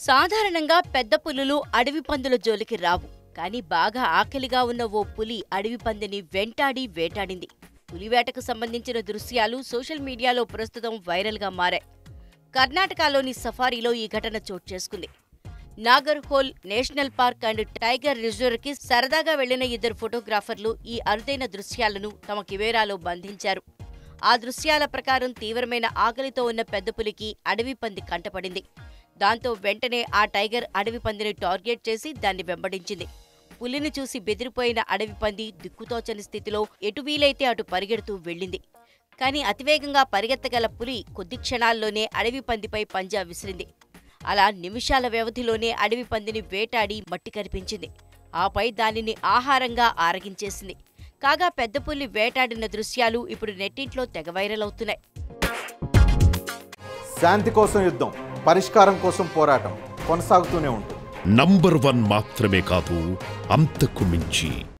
సాధారణంగా పెద్ద పులులు అడవి పందుల జోలికి రావు కానీ బాగా ఆకలిగా ఉన్న ఓ పులి అడవి పందిని వెంటాడి వేటాడింది పులివేటకు సంబంధించిన దృశ్యాలు సోషల్ మీడియాలో ప్రస్తుతం వైరల్గా మారాయి కర్ణాటకలోని సఫారీలో ఈ ఘటన చోటు చేసుకుంది Nagarhole national park and tiger రిజర్వ్కి సరదాగా వెళ్లిన ఇద్దరు ఫోటోగ్రాఫర్లు ఈ అరుదైన దృశ్యాలను తమ కెమెరాలో బంధించారు ఆ దృశ్యాల ప్రకారం తీవ్రమైన ఆకలితో ఉన్న పెద్ద పులికి అడవి పంది కంటపడింది దాంతో వెంటనే ఆ టైగర్ అడవి పందిని టార్గెట్ చేసి దాన్ని వెంబడించింది పులిని చూసి బెదిరిపోయిన అడవి పంది దిక్కుతోచని స్థితిలో ఎటు వీలైతే అటు పరిగెడుతూ వెళ్ళింది కానీ అతివేగంగా పరిగెత్తగల పులి కొద్ది క్షణాల్లోనే అడవి పందిపై పంజా విసిరింది అలా నిమిషాల వ్యవధిలోనే అడవి పందిని వేటాడి మట్టి కనిపించింది ఆపై దానిని ఆహారంగా ఆరగించేసింది కాగా పెద్ద పులి వేటాడిన దృశ్యాలు ఇప్పుడు నెట్టింట్లో తెగ వైరల్ అవుతున్నాయి శాంతి కోసం యుద్ధం పరిష్కారం కోసం పోరాటం కొనసాగుతూనే ఉంటుంది నంబర్ వన్ మాత్రమే కాదు అంతకు మించి